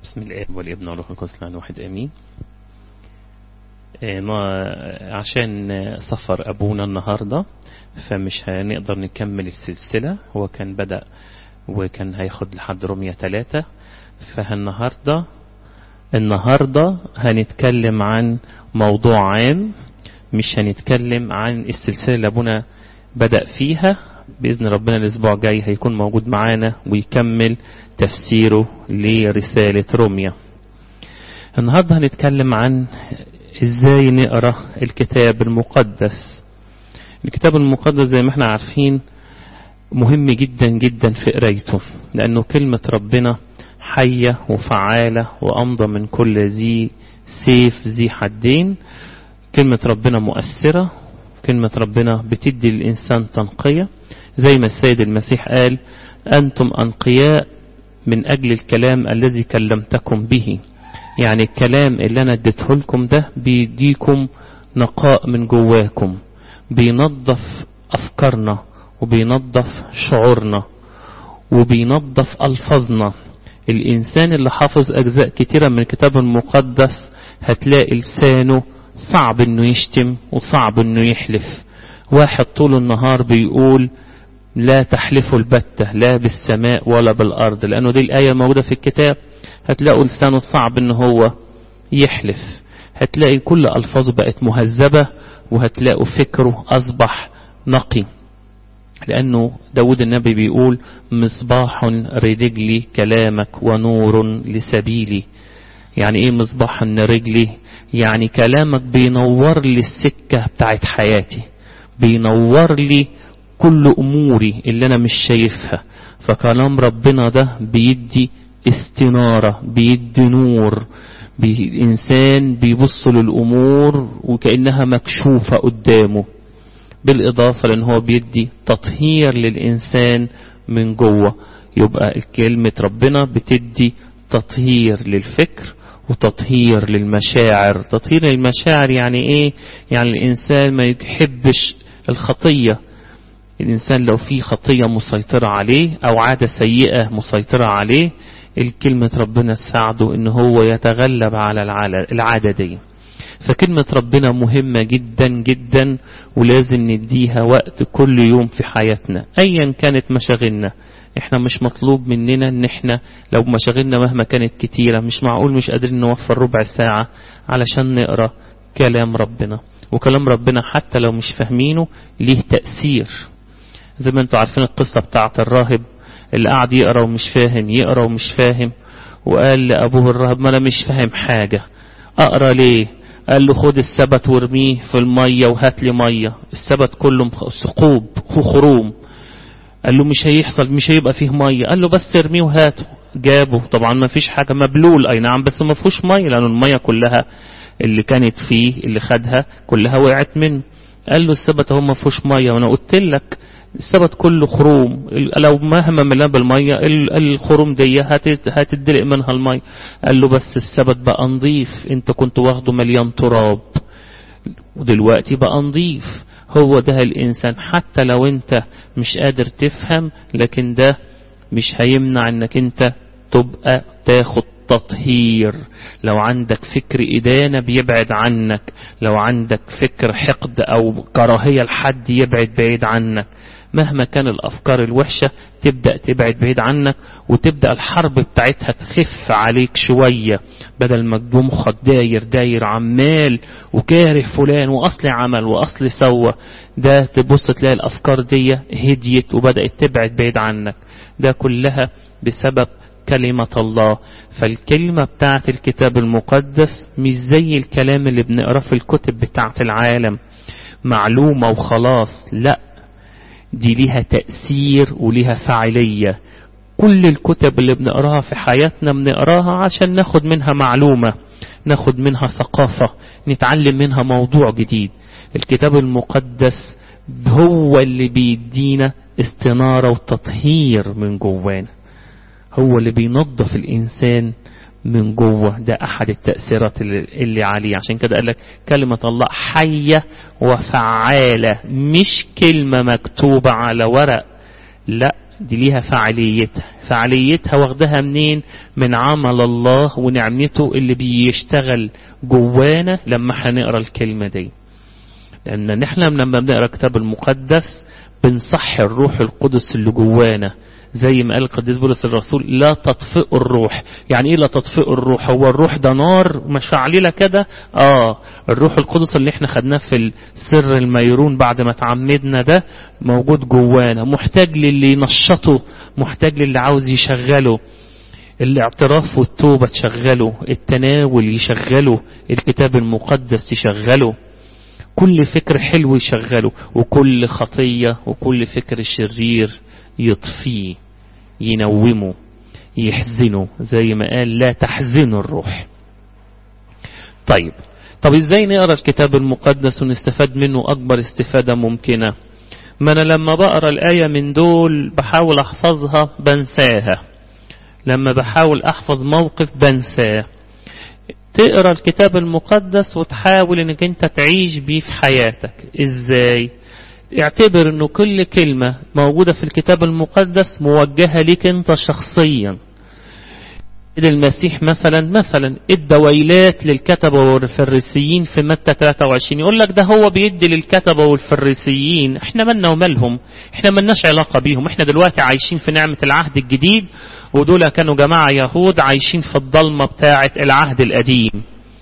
بسم الآب والابن والروح القدس الآن واحد آمين ما عشان سفر أبونا النهاردة فمش هنقدر نكمل السلسلة هو كان بدأ وكان هياخد لحد رمية ثلاثة فالنهاردة النهاردة هنتكلم عن موضوع عام مش هنتكلم عن السلسلة اللي أبونا بدأ فيها بإذن ربنا الأسبوع الجاي هيكون موجود معانا ويكمل تفسيره لرسالة روميا النهاردة هنتكلم عن ازاي نقرأ الكتاب المقدس الكتاب المقدس زي ما احنا عارفين مهم جدا جدا في قرايته لأنه كلمة ربنا حية وفعالة وأمضى من كل ذي سيف ذي حدين كلمة ربنا مؤثرة كلمة ربنا بتدي الإنسان تنقية زي ما السيد المسيح قال أنتم أنقياء من أجل الكلام الذي كلمتكم به يعني الكلام اللي أنا اديته لكم ده بيديكم نقاء من جواكم بينظف أفكارنا وبينظف شعورنا وبينظف ألفاظنا الإنسان اللي حافظ أجزاء كتيرة من الكتاب المقدس هتلاقي لسانه صعب انه يشتم وصعب انه يحلف واحد طول النهار بيقول لا تحلفوا البتة لا بالسماء ولا بالأرض لأنه دي الآية موجودة في الكتاب هتلاقوا لسانه صعب ان هو يحلف هتلاقي كل ألفاظه بقت مهذبة وهتلاقوا فكره أصبح نقي لأنه داود النبي بيقول مصباح لرجلي كلامك ونور لسبيلي يعني ايه مصباح لرجلي يعني كلامك بينور لي السكة بتاعت حياتي بينور لي كل أموري اللي أنا مش شايفها فكلام ربنا ده بيدي استنارة بيدي نور بي إنسان بيبص للأمور وكأنها مكشوفة قدامه بالإضافة لأن هو بيدي تطهير للإنسان من جوه يبقى كلمة ربنا بتدي تطهير للفكر وتطهير للمشاعر تطهير للمشاعر يعني ايه يعني الانسان ما يحبش الخطية الانسان لو في خطية مسيطرة عليه او عادة سيئة مسيطرة عليه الكلمة ربنا تساعده ان هو يتغلب على العادة دي فكلمة ربنا مهمة جدا جدا ولازم نديها وقت كل يوم في حياتنا ايا كانت مشاغلنا احنا مش مطلوب مننا ان احنا لو مشاغلنا مهما كانت كتيرة مش معقول مش قادرين نوفر ربع ساعة علشان نقرأ كلام ربنا وكلام ربنا حتى لو مش فاهمينه ليه تأثير زي ما انتوا عارفين القصة بتاعت الراهب اللي قاعد يقرأ ومش فاهم يقرأ ومش فاهم وقال لأبوه الراهب ما انا مش فاهم حاجة اقرأ ليه قال له خد السبت وارميه في المية وهات لي مية السبت كله ثقوب وخروم قال له مش هيحصل مش هيبقى فيه ميه قال له بس ارميه وهاته جابه طبعا ما فيش حاجه مبلول اي نعم بس ما فيهوش ميه لان الميه كلها اللي كانت فيه اللي خدها كلها وقعت منه قال له السبت اهو ما فيهوش ميه وانا قلت لك السبت كله خروم لو مهما ملاه بالميه الخروم دي هتدلق منها الميه قال له بس السبت بقى نظيف انت كنت واخده مليان تراب ودلوقتي بقى نظيف هو ده الإنسان حتى لو أنت مش قادر تفهم لكن ده مش هيمنع أنك أنت تبقى تاخد تطهير لو عندك فكر إدانة بيبعد عنك لو عندك فكر حقد أو كراهية لحد يبعد بعيد عنك مهما كان الأفكار الوحشة تبدأ تبعد بعيد عنك وتبدأ الحرب بتاعتها تخف عليك شوية بدل ما مخك داير داير عمال وكاره فلان وأصل عمل وأصل سوى ده تبص تلاقي الأفكار دي هديت وبدأت تبعد بعيد عنك ده كلها بسبب كلمة الله فالكلمة بتاعت الكتاب المقدس مش زي الكلام اللي بنقراه في الكتب بتاعت العالم معلومة وخلاص لا دي ليها تأثير وليها فاعلية كل الكتب اللي بنقراها في حياتنا بنقراها عشان ناخد منها معلومة ناخد منها ثقافة نتعلم منها موضوع جديد الكتاب المقدس هو اللي بيدينا استنارة وتطهير من جوانا هو اللي بينظف الإنسان من جوه ده أحد التأثيرات اللي عليه عشان كده قال لك كلمة الله حية وفعالة مش كلمة مكتوبة على ورق لا دي ليها فعاليتها فعاليتها واخدها منين من عمل الله ونعمته اللي بيشتغل جوانا لما هنقرا الكلمة دي لأن نحن لما بنقرا الكتاب المقدس بنصحي الروح القدس اللي جوانا زي ما قال القديس بولس الرسول لا تطفئوا الروح يعني ايه لا تطفئوا الروح هو الروح ده نار مشعلله كده اه الروح القدس اللي احنا خدناه في السر الميرون بعد ما تعمدنا ده موجود جوانا محتاج للي ينشطه محتاج للي عاوز يشغله الاعتراف والتوبة تشغله التناول يشغله الكتاب المقدس يشغله كل فكر حلو يشغله وكل خطية وكل فكر شرير يطفيه ينومه يحزنه زي ما قال لا تحزنوا الروح طيب طب ازاي نقرا الكتاب المقدس ونستفاد منه اكبر استفادة ممكنة ما انا لما بقرا الآية من دول بحاول احفظها بنساها لما بحاول احفظ موقف بنساه تقرا الكتاب المقدس وتحاول انك انت تعيش بيه في حياتك ازاي اعتبر انه كل كلمة موجودة في الكتاب المقدس موجهة ليك انت شخصيا المسيح مثلا مثلا ادى ويلات للكتبة والفريسيين في متى 23 يقول لك ده هو بيدي للكتبة والفريسيين احنا مالنا ومالهم احنا ملناش علاقة بيهم احنا دلوقتي عايشين في نعمة العهد الجديد ودول كانوا جماعة يهود عايشين في الضلمة بتاعة العهد القديم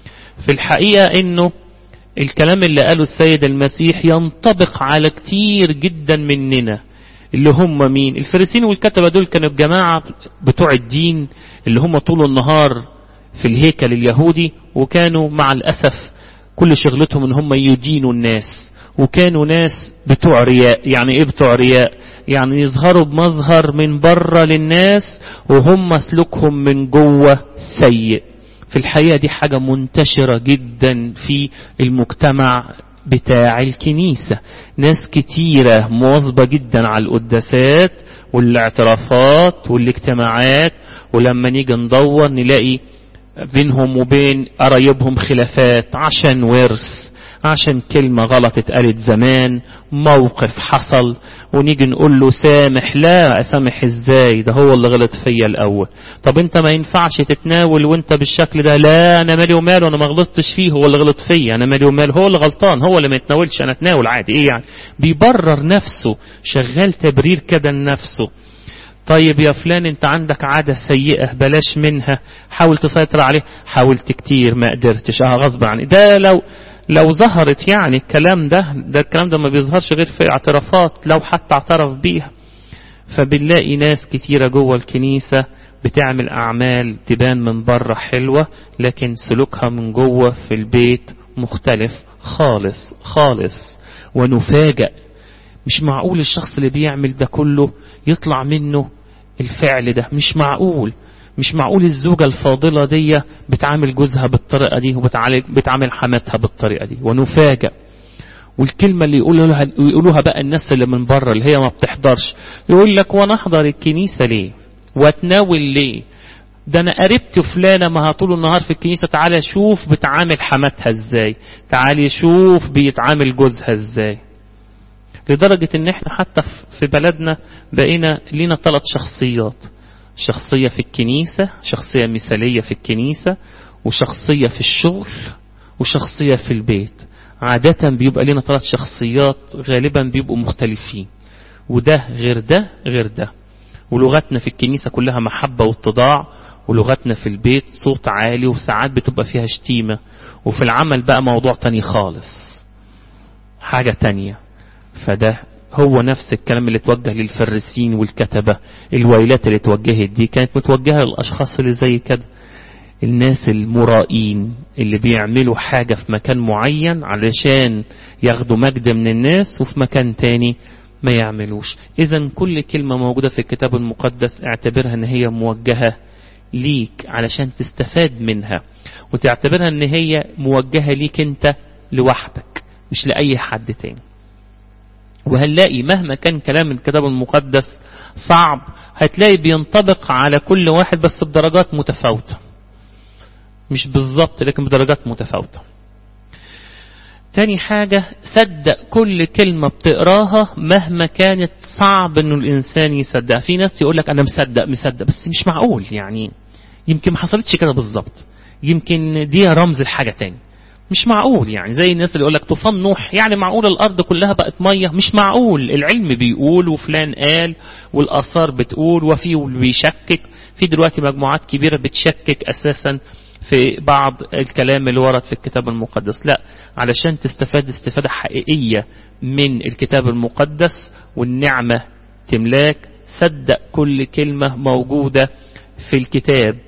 في الحقيقة انه الكلام اللي قاله السيد المسيح ينطبق على كتير جدا مننا اللي هم مين الفريسين والكتبة دول كانوا الجماعة بتوع الدين اللي هم طول النهار في الهيكل اليهودي وكانوا مع الأسف كل شغلتهم ان هم يدينوا الناس وكانوا ناس بتوع رياء يعني ايه بتوع رياء يعني يظهروا بمظهر من بره للناس وهم سلوكهم من جوه سيء في الحقيقة دي حاجة منتشرة جدا في المجتمع بتاع الكنيسة ناس كتيرة مواظبة جدا على القداسات والاعترافات والاجتماعات ولما نيجي ندور نلاقي بينهم وبين قرايبهم خلافات عشان ورث عشان كلمة غلط اتقالت زمان موقف حصل ونيجي نقول له سامح لا اسامح ازاي ده هو اللي غلط فيا الاول طب انت ما ينفعش تتناول وانت بالشكل ده لا انا مالي وماله انا ما غلطتش فيه هو اللي غلط فيا انا مالي وماله هو اللي غلطان هو اللي ما يتناولش انا اتناول عادي ايه يعني بيبرر نفسه شغال تبرير كده لنفسه طيب يا فلان انت عندك عادة سيئة بلاش منها حاول تسيطر عليه حاولت كتير ما قدرتش اه غصب عني ده لو لو ظهرت يعني الكلام ده ده الكلام ده ما بيظهرش غير في اعترافات لو حتى اعترف بيها فبنلاقي ناس كتيرة جوه الكنيسة بتعمل أعمال تبان من بره حلوة لكن سلوكها من جوه في البيت مختلف خالص خالص ونفاجأ مش معقول الشخص اللي بيعمل ده كله يطلع منه الفعل ده مش معقول مش معقول الزوجة الفاضلة دي بتعامل جوزها بالطريقة دي وبتعامل حماتها بالطريقة دي ونفاجأ والكلمة اللي يقولوها, يقولوها بقى الناس اللي من بره اللي هي ما بتحضرش يقول لك وانا احضر الكنيسة ليه واتناول ليه ده انا قربت فلانة ما طول النهار في الكنيسة تعالى شوف بتعامل حماتها ازاي تعالي شوف بيتعامل جوزها ازاي لدرجة ان احنا حتى في بلدنا بقينا لينا ثلاث شخصيات شخصية في الكنيسة شخصية مثالية في الكنيسة وشخصية في الشغل وشخصية في البيت عادة بيبقى لنا ثلاث شخصيات غالبا بيبقوا مختلفين وده غير ده غير ده ولغتنا في الكنيسة كلها محبة واتضاع ولغتنا في البيت صوت عالي وساعات بتبقى فيها شتيمة وفي العمل بقى موضوع تاني خالص حاجة تانية فده هو نفس الكلام اللي توجه للفرسين والكتبة الويلات اللي توجهت دي كانت متوجهة للأشخاص اللي زي كده الناس المرائين اللي بيعملوا حاجة في مكان معين علشان ياخدوا مجد من الناس وفي مكان تاني ما يعملوش إذا كل كلمة موجودة في الكتاب المقدس اعتبرها ان هي موجهة ليك علشان تستفاد منها وتعتبرها ان هي موجهة ليك انت لوحدك مش لأي حد تاني وهنلاقي مهما كان كلام الكتاب المقدس صعب هتلاقي بينطبق على كل واحد بس بدرجات متفاوتة مش بالظبط لكن بدرجات متفاوتة تاني حاجة صدق كل كلمة بتقراها مهما كانت صعب انه الانسان يصدق في ناس يقول لك انا مصدق مصدق بس مش معقول يعني يمكن ما حصلتش كده بالظبط يمكن دي رمز لحاجة تاني مش معقول يعني زي الناس اللي يقول لك طوفان نوح يعني معقول الارض كلها بقت ميه مش معقول العلم بيقول وفلان قال والاثار بتقول وفي بيشكك في دلوقتي مجموعات كبيره بتشكك اساسا في بعض الكلام اللي ورد في الكتاب المقدس لا علشان تستفاد استفادة حقيقية من الكتاب المقدس والنعمة تملاك صدق كل كلمة موجودة في الكتاب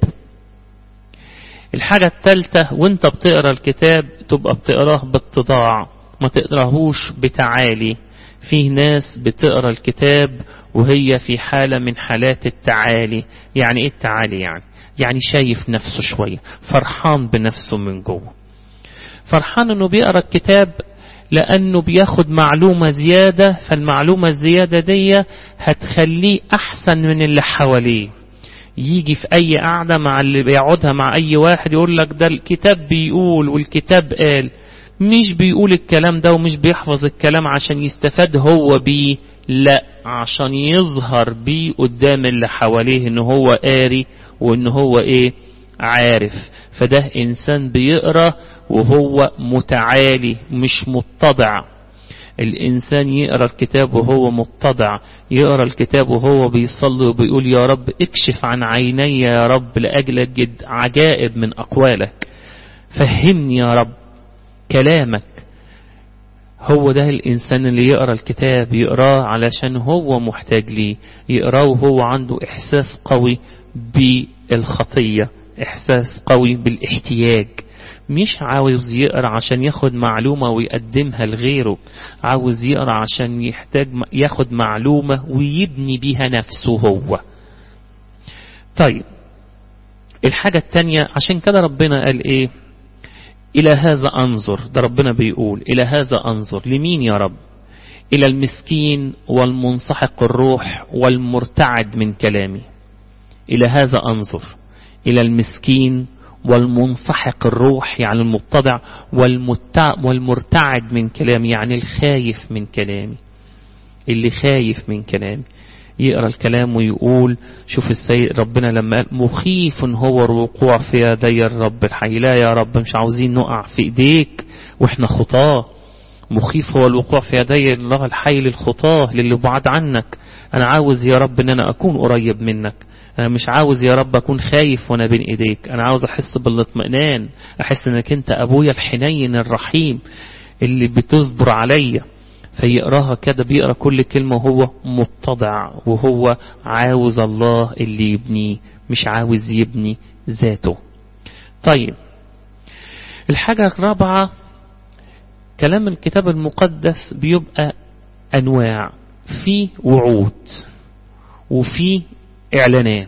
الحاجة الثالثة وانت بتقرا الكتاب تبقى بتقراه باتضاع ما تقراهوش بتعالي في ناس بتقرا الكتاب وهي في حالة من حالات التعالي يعني ايه التعالي يعني يعني شايف نفسه شوية فرحان بنفسه من جوه فرحان انه بيقرا الكتاب لانه بياخد معلومة زيادة فالمعلومة الزيادة دي هتخليه احسن من اللي حواليه يجي في اي قعدة مع اللي بيقعدها مع اي واحد يقول لك ده الكتاب بيقول والكتاب قال مش بيقول الكلام ده ومش بيحفظ الكلام عشان يستفاد هو بيه لا عشان يظهر بيه قدام اللي حواليه ان هو قاري وان هو ايه عارف فده انسان بيقرا وهو متعالي مش متضع الإنسان يقرأ الكتاب وهو متضع يقرأ الكتاب وهو بيصلي وبيقول يا رب اكشف عن عيني يا رب لأجل أجد عجائب من أقوالك فهمني يا رب كلامك هو ده الإنسان اللي يقرأ الكتاب يقراه علشان هو محتاج ليه يقراه وهو عنده إحساس قوي بالخطية إحساس قوي بالاحتياج مش عاوز يقرا عشان ياخد معلومة ويقدمها لغيره عاوز يقرا عشان يحتاج ياخد معلومة ويبني بيها نفسه هو طيب الحاجة التانية عشان كده ربنا قال ايه الى هذا انظر ده ربنا بيقول الى هذا انظر لمين يا رب الى المسكين والمنسحق الروح والمرتعد من كلامي الى هذا انظر الى المسكين والمنسحق الروح يعني المتضع والمرتعد من كلامي يعني الخايف من كلامي اللي خايف من كلامي يقرا الكلام ويقول شوف السيد ربنا لما قال مخيف هو الوقوع في يدي الرب الحي لا يا رب مش عاوزين نقع في ايديك واحنا خطاه مخيف هو الوقوع في يدي الله الحي للخطاه للي بعد عنك انا عاوز يا رب ان انا اكون قريب منك انا مش عاوز يا رب اكون خايف وانا بين ايديك انا عاوز احس بالاطمئنان احس انك انت ابويا الحنين الرحيم اللي بتصبر عليا فيقراها كده بيقرا كل كلمه وهو متضع وهو عاوز الله اللي يبنيه مش عاوز يبني ذاته طيب الحاجه الرابعه كلام الكتاب المقدس بيبقى انواع في وعود وفي اعلانات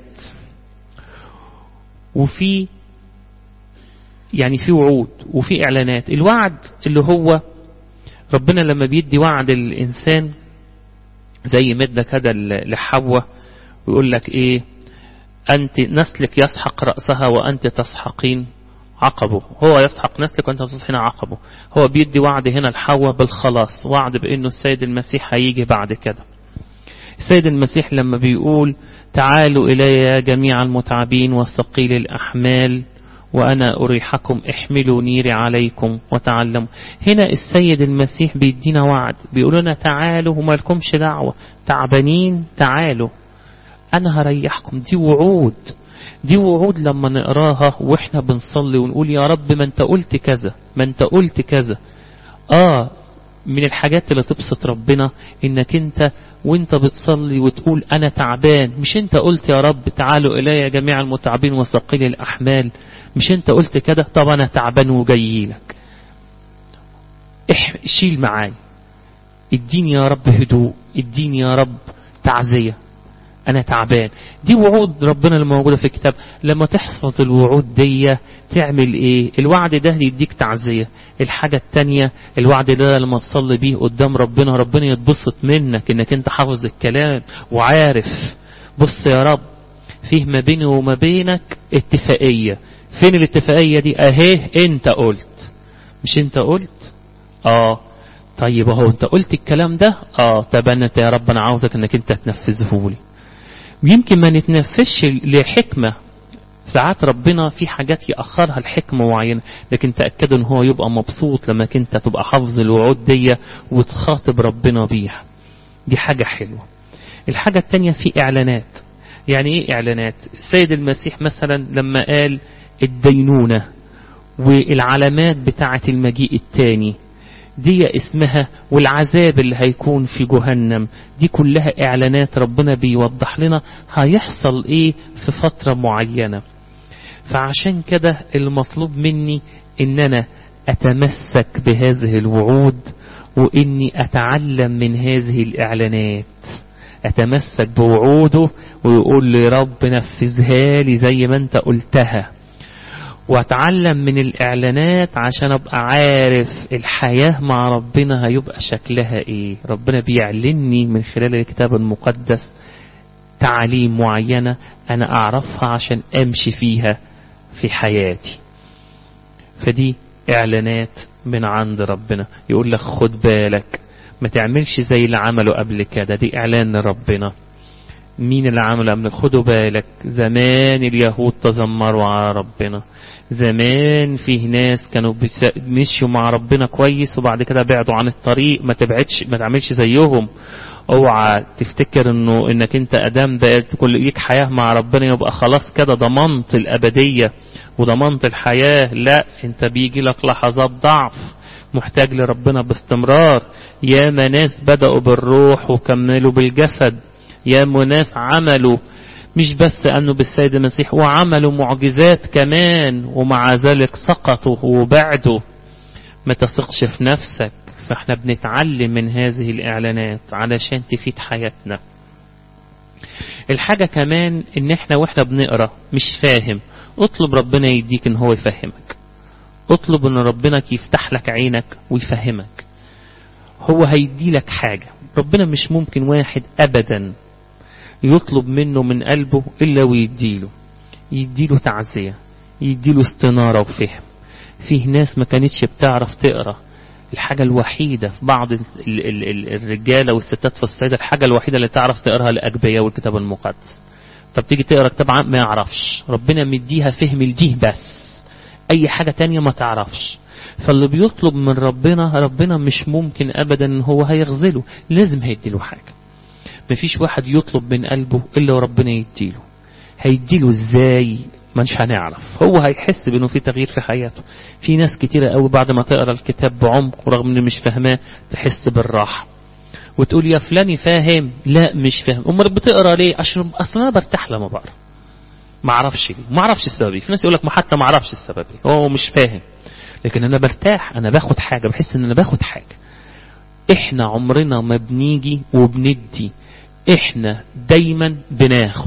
وفي يعني في وعود وفي اعلانات الوعد اللي هو ربنا لما بيدي وعد الانسان زي مدة كده لحواء ويقول لك ايه انت نسلك يسحق رأسها وانت تسحقين عقبه هو يسحق نسلك وانت تصحين عقبه هو بيدي وعد هنا لحواء بالخلاص وعد بانه السيد المسيح هيجي بعد كده السيد المسيح لما بيقول تعالوا إلي يا جميع المتعبين والثقيل الأحمال وأنا أريحكم احملوا نيري عليكم وتعلموا هنا السيد المسيح بيدينا وعد بيقول لنا تعالوا وما لكمش دعوة تعبانين تعالوا أنا هريحكم دي وعود دي وعود لما نقراها واحنا بنصلي ونقول يا رب ما انت قلت كذا ما انت قلت كذا اه من الحاجات اللي تبسط ربنا انك انت وانت بتصلي وتقول انا تعبان مش انت قلت يا رب تعالوا الي جميع المتعبين وثقيل الاحمال مش انت قلت كده طب انا تعبان وجاي لك شيل معاي اديني يا رب هدوء اديني يا رب تعزية انا تعبان دي وعود ربنا اللي موجودة في الكتاب لما تحفظ الوعود دي تعمل ايه الوعد ده يديك تعزية الحاجة التانية الوعد ده لما تصلي بيه قدام ربنا ربنا يتبسط منك انك انت حافظ الكلام وعارف بص يا رب فيه ما بيني وما بينك اتفاقية فين الاتفاقية دي اهيه انت قلت مش انت قلت اه طيب اهو انت قلت الكلام ده اه طب انا يا رب انا عاوزك انك انت تنفذه لي ويمكن ما نتنفذش لحكمة ساعات ربنا في حاجات يأخرها الحكمة معينة لكن تأكدوا ان هو يبقى مبسوط لما انت تبقى حافظ الوعود دي وتخاطب ربنا بيها دي حاجة حلوة الحاجة التانية في اعلانات يعني ايه اعلانات السيد المسيح مثلا لما قال الدينونة والعلامات بتاعة المجيء التاني دي اسمها والعذاب اللي هيكون في جهنم دي كلها اعلانات ربنا بيوضح لنا هيحصل ايه في فترة معينة فعشان كده المطلوب مني ان انا اتمسك بهذه الوعود واني اتعلم من هذه الاعلانات اتمسك بوعوده ويقول لي رب نفذها لي زي ما انت قلتها واتعلم من الاعلانات عشان ابقى عارف الحياة مع ربنا هيبقى شكلها ايه ربنا بيعلني من خلال الكتاب المقدس تعاليم معينة انا اعرفها عشان امشي فيها في حياتي فدي اعلانات من عند ربنا يقول لك خد بالك ما تعملش زي اللي عملوا قبل كده دي اعلان لربنا مين اللي عمل قبل خدوا بالك زمان اليهود تذمروا على ربنا زمان فيه ناس كانوا مشوا مع ربنا كويس وبعد كده بعدوا عن الطريق ما تبعدش ما تعملش زيهم اوعى تفتكر انه انك انت ادام بقت كل ليك حياه مع ربنا يبقى خلاص كده ضمنت الابديه وضمنت الحياه لا انت بيجي لك لحظات ضعف محتاج لربنا باستمرار يا ناس بدأوا بالروح وكملوا بالجسد يا ناس عملوا مش بس أنه بالسيد المسيح وعملوا معجزات كمان ومع ذلك سقطوا وبعدوا ما تثقش في نفسك فاحنا بنتعلم من هذه الإعلانات علشان تفيد حياتنا الحاجة كمان ان احنا واحنا بنقرأ مش فاهم اطلب ربنا يديك ان هو يفهمك اطلب ان ربنا يفتح لك عينك ويفهمك هو هيدي لك حاجة ربنا مش ممكن واحد ابدا يطلب منه من قلبه إلا ويديله يديله تعزية يديله استنارة وفهم فيه ناس ما كانتش بتعرف تقرأ الحاجة الوحيدة في بعض ال ال ال الرجالة والستات في الصعيد الحاجة الوحيدة اللي تعرف تقراها الأجبية والكتاب المقدس طب تيجي تقرا كتاب ما يعرفش ربنا مديها فهم لديه بس أي حاجة تانية ما تعرفش فاللي بيطلب من ربنا ربنا مش ممكن أبدا ان هو هيغزله لازم هيديله حاجة مفيش واحد يطلب من قلبه إلا وربنا يديله هيديله ازاي مش هنعرف هو هيحس بانه في تغيير في حياته في ناس كتيرة قوي بعد ما تقرا الكتاب بعمق ورغم ان مش فاهماه تحس بالراحة وتقول يا فلاني فاهم لا مش فاهم امال بتقرا ليه عشان اصلا انا برتاح لما بقرا ما اعرفش ليه ما اعرفش السبب في ناس يقول لك ما حتى ما اعرفش السبب هو مش فاهم لكن انا برتاح انا باخد حاجة بحس ان انا باخد حاجة احنا عمرنا ما بنيجي وبندي احنا دايما بناخد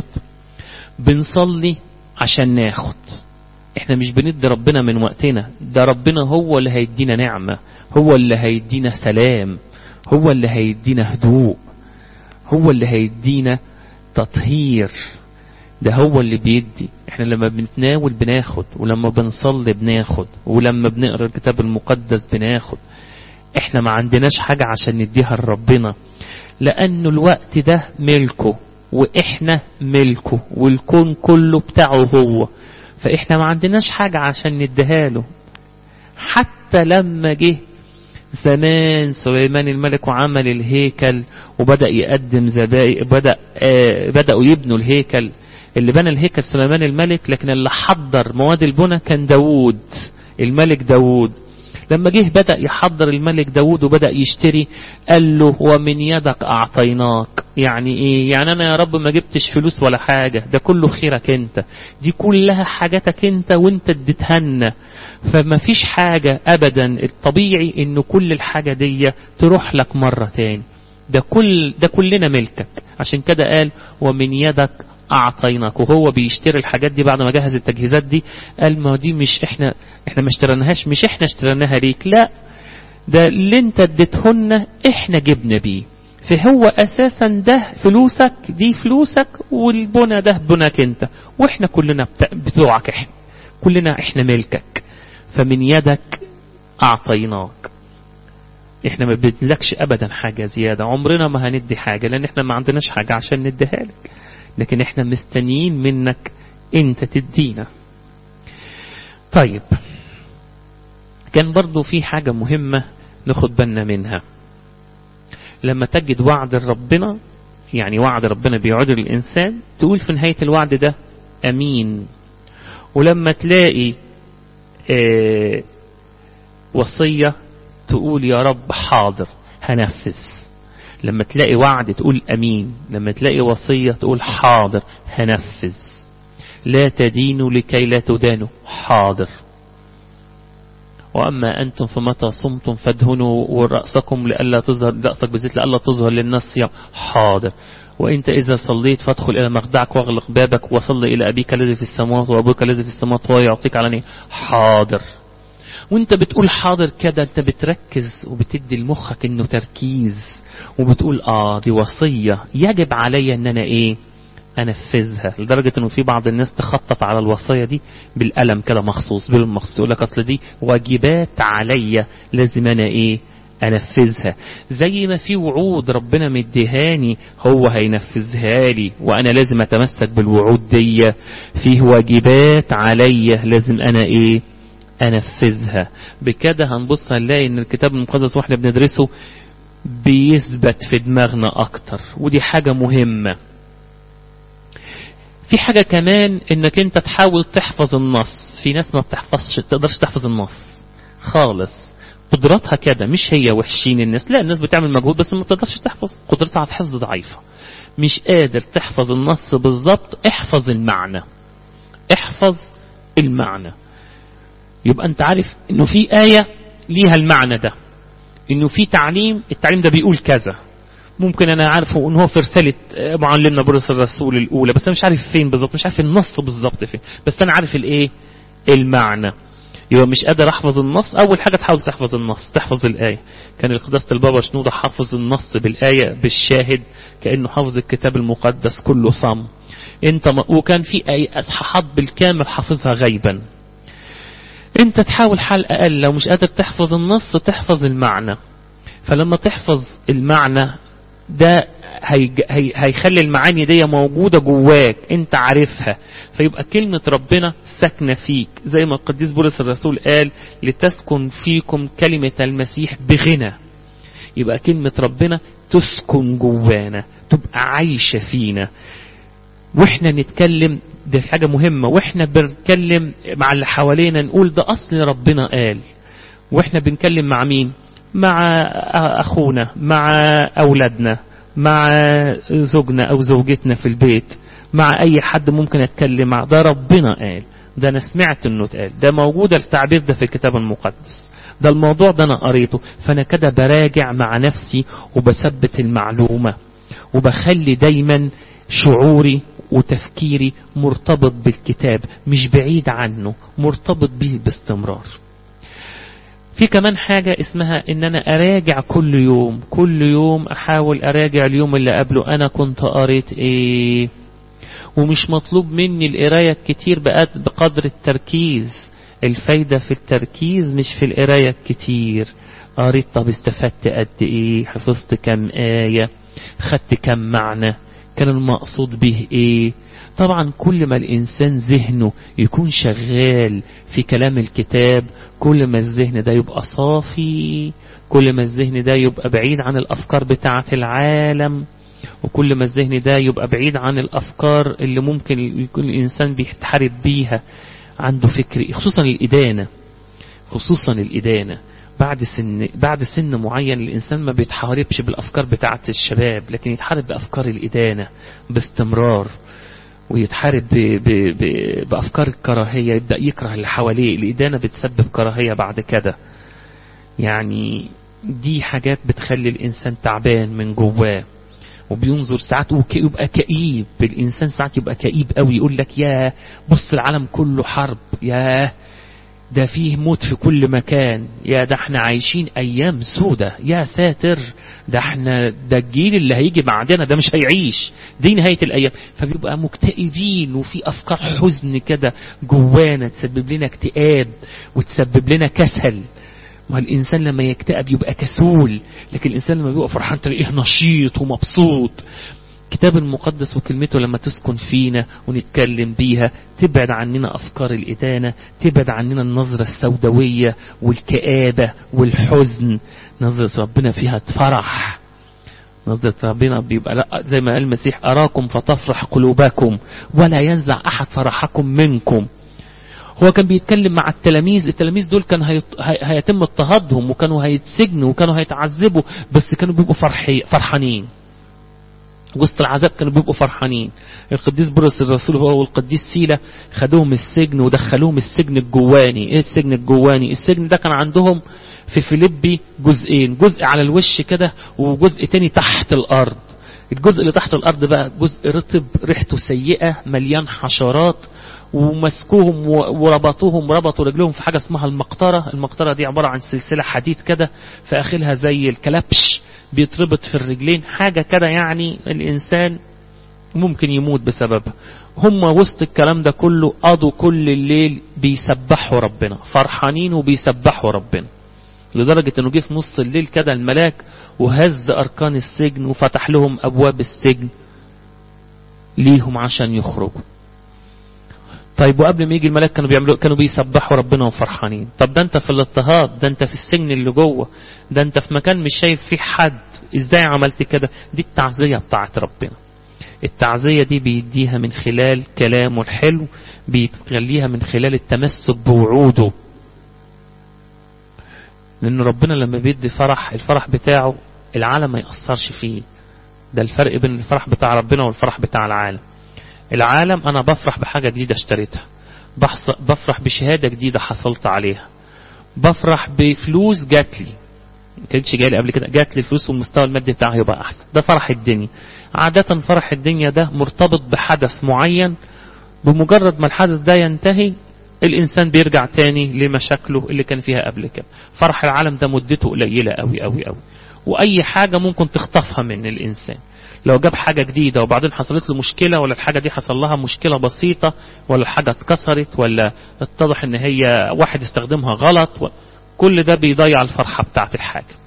بنصلي عشان ناخد احنا مش بندي ربنا من وقتنا ده ربنا هو اللي هيدينا نعمة هو اللي هيدينا سلام هو اللي هيدينا هدوء هو اللي هيدينا تطهير ده هو اللي بيدي احنا لما بنتناول بناخد ولما بنصلي بناخد ولما بنقرا الكتاب المقدس بناخد احنا ما عندناش حاجة عشان نديها لربنا لأنه الوقت ده ملكه وإحنا ملكه والكون كله بتاعه هو فإحنا ما عندناش حاجة عشان نديها له حتى لما جه زمان سليمان الملك وعمل الهيكل وبدأ يقدم زبائن بدأ آه بدأوا يبنوا الهيكل اللي بنى الهيكل سليمان الملك لكن اللي حضر مواد البنى كان داوود الملك داوود لما جه بدأ يحضر الملك داود وبدأ يشتري قال له ومن يدك أعطيناك يعني إيه يعني أنا يا رب ما جبتش فلوس ولا حاجة ده كله خيرك أنت دي كلها حاجاتك أنت وأنت اديتهن فما فيش حاجة أبدا الطبيعي إنه كل الحاجة دي تروح لك مرة تاني ده كل ده كلنا ملكك عشان كده قال ومن يدك أعطيناك وهو بيشتري الحاجات دي بعد ما جهز التجهيزات دي قال ما دي مش احنا احنا ما اشتريناهاش مش احنا اشتريناها ليك لا ده اللي انت اديتهن احنا جبنا بيه فهو اساسا ده فلوسك دي فلوسك والبنى ده بناك انت واحنا كلنا بتوعك احنا كلنا احنا ملكك فمن يدك اعطيناك احنا ما بدلكش ابدا حاجة زيادة عمرنا ما هندي حاجة لان احنا ما عندناش حاجة عشان نديها لك لكن احنا مستنيين منك انت تدينا طيب كان برضو في حاجة مهمة ناخد بالنا منها لما تجد وعد ربنا يعني وعد ربنا بيعود للإنسان تقول في نهاية الوعد ده أمين ولما تلاقي اه وصية تقول يا رب حاضر هنفذ لما تلاقي وعد تقول أمين لما تلاقي وصية تقول حاضر هنفذ لا تدينوا لكي لا تدانوا حاضر وأما أنتم فمتى صمتم فادهنوا ورأسكم لألا تظهر رأسك بزيت لألا تظهر للناس صيام حاضر وانت اذا صليت فادخل الى مخدعك واغلق بابك وصل الى ابيك الذي في السماوات وابوك الذي في السماوات وهو يعطيك على حاضر وانت بتقول حاضر كده انت بتركز وبتدي لمخك انه تركيز وبتقول اه دي وصية يجب عليا ان انا ايه انفذها لدرجة انه في بعض الناس تخطط على الوصية دي بالقلم كده مخصوص بالمخصوص يقول لك اصل دي واجبات عليا لازم انا ايه انفذها زي ما في وعود ربنا مديهاني هو هينفذها لي وانا لازم اتمسك بالوعود دي فيه واجبات عليا لازم انا ايه انفذها بكده هنبص هنلاقي ان الكتاب المقدس واحنا بندرسه بيثبت في دماغنا اكتر ودي حاجة مهمة في حاجة كمان انك انت تحاول تحفظ النص في ناس ما بتحفظش تقدرش تحفظ النص خالص قدراتها كده مش هي وحشين الناس لا الناس بتعمل مجهود بس ما بتقدرش تحفظ قدرتها على الحفظ ضعيفة مش قادر تحفظ النص بالظبط احفظ المعنى احفظ المعنى يبقى انت عارف انه في آية ليها المعنى ده انه في تعليم التعليم ده بيقول كذا ممكن انا عارفه ان هو في رسالة معلمنا بولس الرسول الاولى بس انا مش عارف فين بالظبط مش عارف النص بالظبط فين بس انا عارف الايه المعنى يبقى مش قادر احفظ النص اول حاجة تحاول تحفظ النص تحفظ الاية كان القداسة البابا شنودة حافظ النص بالاية بالشاهد كأنه حافظ الكتاب المقدس كله صم انت م... وكان في اي اصحاحات بالكامل حافظها غيبا انت تحاول حال اقل لو مش قادر تحفظ النص تحفظ المعنى فلما تحفظ المعنى ده هي هي هيخلي المعاني دي موجودة جواك انت عارفها فيبقى كلمة ربنا ساكنة فيك زي ما القديس بولس الرسول قال لتسكن فيكم كلمة المسيح بغنى يبقى كلمة ربنا تسكن جوانا تبقى عايشة فينا واحنا نتكلم ده في حاجة مهمة واحنا بنتكلم مع اللي حوالينا نقول ده اصل ربنا قال واحنا بنتكلم مع مين مع اخونا مع اولادنا مع زوجنا او زوجتنا في البيت مع اي حد ممكن اتكلم مع ده ربنا قال ده انا سمعت انه اتقال ده موجود التعبير ده في الكتاب المقدس ده الموضوع ده انا قريته فانا كده براجع مع نفسي وبثبت المعلومة وبخلي دايما شعوري وتفكيري مرتبط بالكتاب مش بعيد عنه مرتبط به باستمرار في كمان حاجة اسمها ان انا اراجع كل يوم كل يوم احاول اراجع اليوم اللي قبله انا كنت قريت ايه ومش مطلوب مني القراية كتير بقدر التركيز الفايدة في التركيز مش في القراية كتير قريت طب استفدت قد ايه حفظت كم آية خدت كم معنى كان المقصود به ايه طبعا كل ما الإنسان ذهنه يكون شغال في كلام الكتاب كل ما الذهن ده يبقى صافي كل ما الذهن ده يبقى بعيد عن الأفكار بتاعة العالم وكل ما الذهن ده يبقى بعيد عن الأفكار اللي ممكن يكون الإنسان بيتحارب بيها عنده فكر خصوصا الإدانة خصوصا الإدانة بعد سن بعد سن معين الإنسان ما بيتحاربش بالأفكار بتاعة الشباب لكن يتحارب بأفكار الإدانة باستمرار ويتحارب ب ب ب بأفكار الكراهية يبدأ يكره اللي حواليه الإدانة بتسبب كراهية بعد كده يعني دي حاجات بتخلي الإنسان تعبان من جواه وبينظر ساعات يبقى كئيب الإنسان ساعات يبقى كئيب قوي يقول لك يا بص العالم كله حرب يا ده فيه موت في كل مكان يا ده احنا عايشين ايام سودة يا ساتر ده احنا ده الجيل اللي هيجي بعدنا ده مش هيعيش دي نهاية الايام فبيبقى مكتئبين وفي افكار حزن كده جوانا تسبب لنا اكتئاب وتسبب لنا كسل ما الإنسان لما يكتئب يبقى كسول لكن الإنسان لما بيبقى فرحان تلاقيه نشيط ومبسوط كتاب المقدس وكلمته لما تسكن فينا ونتكلم بيها تبعد عننا أفكار الإدانة تبعد عننا النظرة السوداوية والكآبة والحزن نظرة ربنا فيها فرح نظرة ربنا بيبقى لا زي ما قال المسيح أراكم فتفرح قلوبكم ولا ينزع أحد فرحكم منكم هو كان بيتكلم مع التلاميذ التلاميذ دول كان هيط... هيتم اضطهادهم وكانوا هيتسجنوا وكانوا هيتعذبوا بس كانوا بيبقوا فرحي... فرحانين وسط العذاب كانوا بيبقوا فرحانين القديس بولس الرسول هو والقديس سيلا خدوهم السجن ودخلوهم السجن الجواني ايه السجن الجواني السجن ده كان عندهم في فيليبي جزئين جزء على الوش كده وجزء تاني تحت الارض الجزء اللي تحت الارض بقى جزء رطب ريحته سيئة مليان حشرات ومسكوهم وربطوهم ربطوا رجلهم في حاجة اسمها المقطرة المقطرة دي عبارة عن سلسلة حديد كده في اخرها زي الكلبش بيتربط في الرجلين حاجة كده يعني الإنسان ممكن يموت بسببها هم وسط الكلام ده كله قضوا كل الليل بيسبحوا ربنا فرحانين وبيسبحوا ربنا لدرجة انه جه في نص الليل كده الملاك وهز اركان السجن وفتح لهم ابواب السجن ليهم عشان يخرجوا طيب وقبل ما يجي الملاك كانوا بيعملوا كانوا بيسبحوا ربنا وفرحانين طب ده انت في الاضطهاد ده انت في السجن اللي جوه ده انت في مكان مش شايف فيه حد ازاي عملت كده دي التعزية بتاعت ربنا التعزية دي بيديها من خلال كلامه الحلو بيخليها من خلال التمسك بوعوده لان ربنا لما بيدي فرح الفرح بتاعه العالم ما يأثرش فيه ده الفرق بين الفرح بتاع ربنا والفرح بتاع العالم العالم انا بفرح بحاجة جديدة اشتريتها بفرح بشهادة جديدة حصلت عليها بفرح بفلوس جات لي ما كانتش جاي لي قبل كده جات لي الفلوس والمستوى المادي بتاعها يبقى احسن ده فرح الدنيا عادة فرح الدنيا ده مرتبط بحدث معين بمجرد ما الحدث ده ينتهي الانسان بيرجع تاني لمشاكله اللي كان فيها قبل كده فرح العالم ده مدته قليلة قوي قوي قوي واي حاجة ممكن تخطفها من الانسان لو جاب حاجة جديدة وبعدين حصلت له مشكلة ولا الحاجة دي حصل لها مشكلة بسيطة ولا الحاجة اتكسرت ولا اتضح ان هي واحد استخدمها غلط و... كل ده بيضيع الفرحة بتاعت الحاجة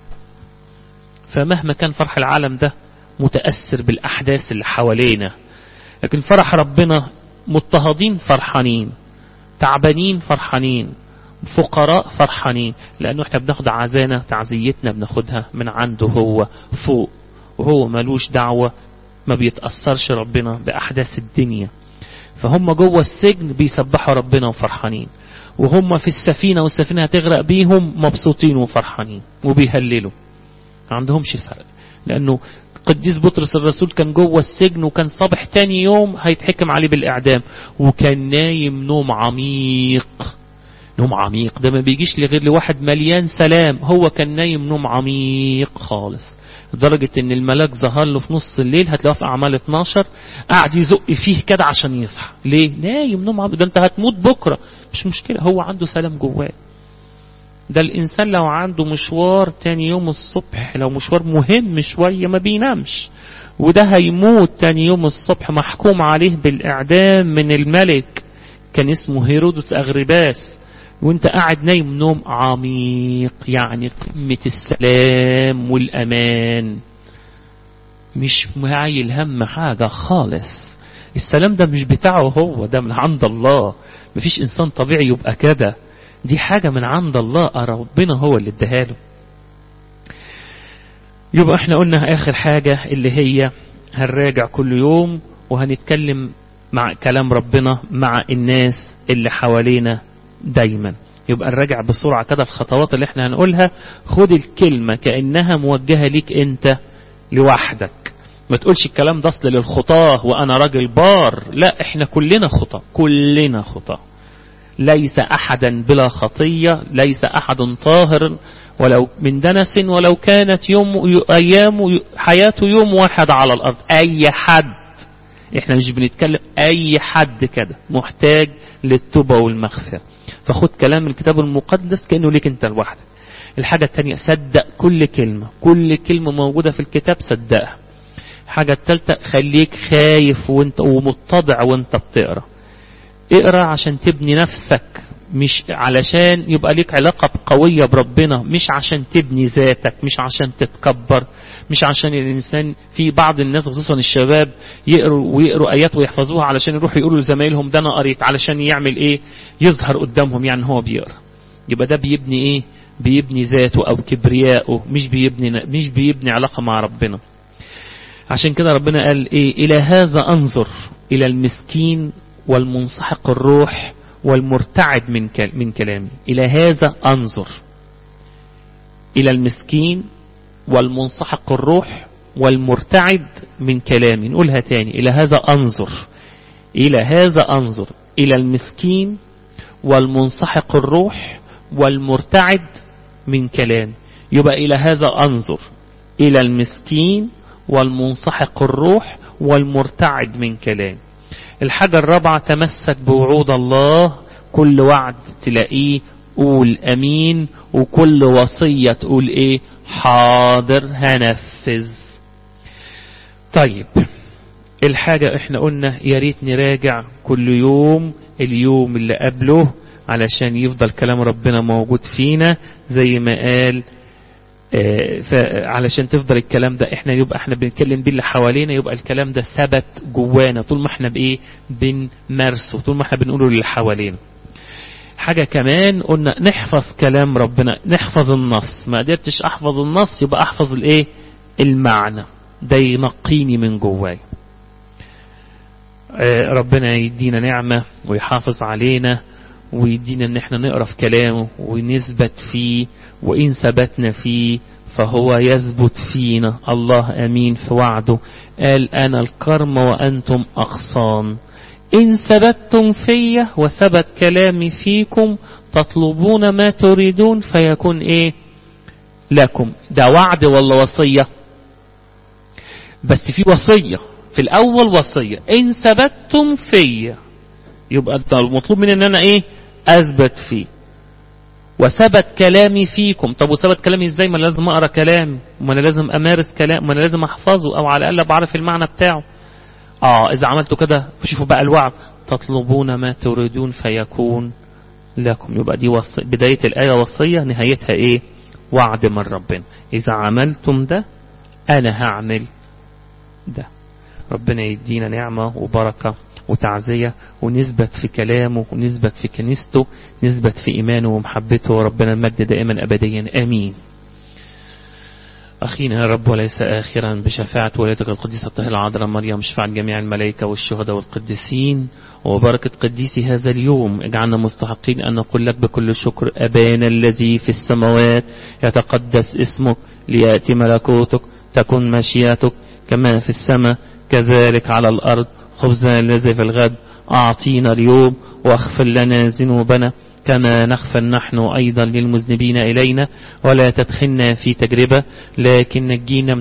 فمهما كان فرح العالم ده متأثر بالأحداث اللي حوالينا لكن فرح ربنا مضطهدين فرحانين تعبانين فرحانين فقراء فرحانين لأنه احنا بناخد عزانة تعزيتنا بناخدها من عنده هو فوق وهو ملوش دعوة ما بيتأثرش ربنا بأحداث الدنيا فهم جوه السجن بيسبحوا ربنا وفرحانين وهم في السفينة والسفينة هتغرق بيهم مبسوطين وفرحانين وبيهللوا ما عندهمش فرق لأنه قديس بطرس الرسول كان جوه السجن وكان صبح تاني يوم هيتحكم عليه بالإعدام وكان نايم نوم عميق نوم عميق ده ما بيجيش لغير لواحد مليان سلام هو كان نايم نوم عميق خالص لدرجة ان الملاك ظهر له في نص الليل هتلاقيه في اعمال 12 قاعد يزق فيه كده عشان يصحى ليه نايم نوم عميق ده انت هتموت بكرة مش مشكلة هو عنده سلام جواه ده الانسان لو عنده مشوار تاني يوم الصبح لو مشوار مهم شوية ما بينامش وده هيموت تاني يوم الصبح محكوم عليه بالاعدام من الملك كان اسمه هيرودس اغرباس وانت قاعد نايم نوم عميق يعني قمة السلام والأمان مش معايل هم حاجة خالص السلام ده مش بتاعه هو ده من عند الله مفيش إنسان طبيعي يبقى كده دي حاجة من عند الله ربنا هو اللي اداها له يبقى احنا قلنا آخر حاجة اللي هي هنراجع كل يوم وهنتكلم مع كلام ربنا مع الناس اللي حوالينا دايما يبقى نراجع بسرعة كده الخطوات اللي احنا هنقولها خد الكلمة كأنها موجهة ليك انت لوحدك ما تقولش الكلام ده اصل للخطاه وانا راجل بار لا احنا كلنا خطاه كلنا خطاه ليس احدا بلا خطية ليس احد طاهر ولو من دنس ولو كانت يوم ايام حياته يوم واحد على الارض اي حد احنا مش بنتكلم اي حد كده محتاج للتوبة والمغفرة فخد كلام الكتاب المقدس كأنه ليك انت لوحدك الحاجة التانية صدق كل كلمة كل كلمة موجودة في الكتاب صدقها الحاجة التالتة خليك خايف وانت ومتضع وانت بتقرأ اقرأ عشان تبني نفسك مش علشان يبقى ليك علاقة قوية بربنا مش عشان تبني ذاتك مش عشان تتكبر مش عشان الإنسان في بعض الناس خصوصا الشباب يقروا ويقروا آيات ويحفظوها علشان يروحوا يقولوا لزمايلهم ده أنا قريت علشان يعمل إيه يظهر قدامهم يعني هو بيقرا يبقى ده بيبني إيه بيبني ذاته أو كبرياءه مش بيبني مش بيبني علاقة مع ربنا عشان كده ربنا قال إيه إلى هذا أنظر إلى المسكين والمنسحق الروح والمرتعد من من كلامي إلى هذا أنظر إلى المسكين والمنسحق الروح والمرتعد من كلامي نقولها تاني إلى هذا أنظر إلى هذا أنظر إلى المسكين والمنسحق الروح والمرتعد من كلامي يبقى إلى هذا أنظر إلى المسكين والمنسحق الروح والمرتعد من كلامي الحاجة الرابعة تمسك بوعود الله كل وعد تلاقيه قول أمين وكل وصية تقول إيه حاضر هنفذ طيب الحاجة احنا قلنا يا ريت نراجع كل يوم اليوم اللي قبله علشان يفضل كلام ربنا موجود فينا زي ما قال علشان تفضل الكلام ده احنا يبقى احنا بنتكلم بيه اللي حوالينا يبقى الكلام ده ثبت جوانا طول ما احنا بايه بنمارسه طول ما احنا بنقوله للي حوالينا حاجة كمان قلنا نحفظ كلام ربنا نحفظ النص ما قدرتش احفظ النص يبقى احفظ الايه المعنى ده ينقيني من جواي ربنا يدينا نعمة ويحافظ علينا ويدينا ان احنا نقرا في كلامه ونثبت فيه وان ثبتنا فيه فهو يثبت فينا الله امين في وعده قال انا الكرم وانتم اغصان ان ثبتتم في وثبت كلامي فيكم تطلبون ما تريدون فيكون ايه لكم ده وعد ولا وصية بس في وصية في الاول وصية ان ثبتتم في يبقى المطلوب مني ان انا ايه اثبت فيه وثبت كلامي فيكم طب وثبت كلامي ازاي ما أنا لازم اقرا كلام ما انا لازم امارس كلام ما انا لازم احفظه او على الاقل بعرف المعنى بتاعه اه اذا عملتوا كده شوفوا بقى الوعد تطلبون ما تريدون فيكون لكم يبقى دي وصي بداية الآية وصية نهايتها ايه وعد من ربنا اذا عملتم ده انا هعمل ده ربنا يدينا نعمة وبركة وتعزية ونثبت في كلامه ونثبت في كنيسته نثبت في إيمانه ومحبته وربنا المجد دائما أبديا آمين أخينا يا رب وليس آخرا بشفاعة والدك القديسة الطاهرة العذراء مريم شفاعة جميع الملائكة والشهداء والقديسين وبركة قديسي هذا اليوم اجعلنا مستحقين أن نقول لك بكل شكر أبانا الذي في السماوات يتقدس اسمك ليأتي ملكوتك تكن مشيئتك كما في السماء كذلك على الأرض خبزنا الذي في الغد أعطينا اليوم واغفر لنا ذنوبنا كما نغفر نحن أيضا للمذنبين إلينا ولا تدخلنا في تجربة لكن نجينا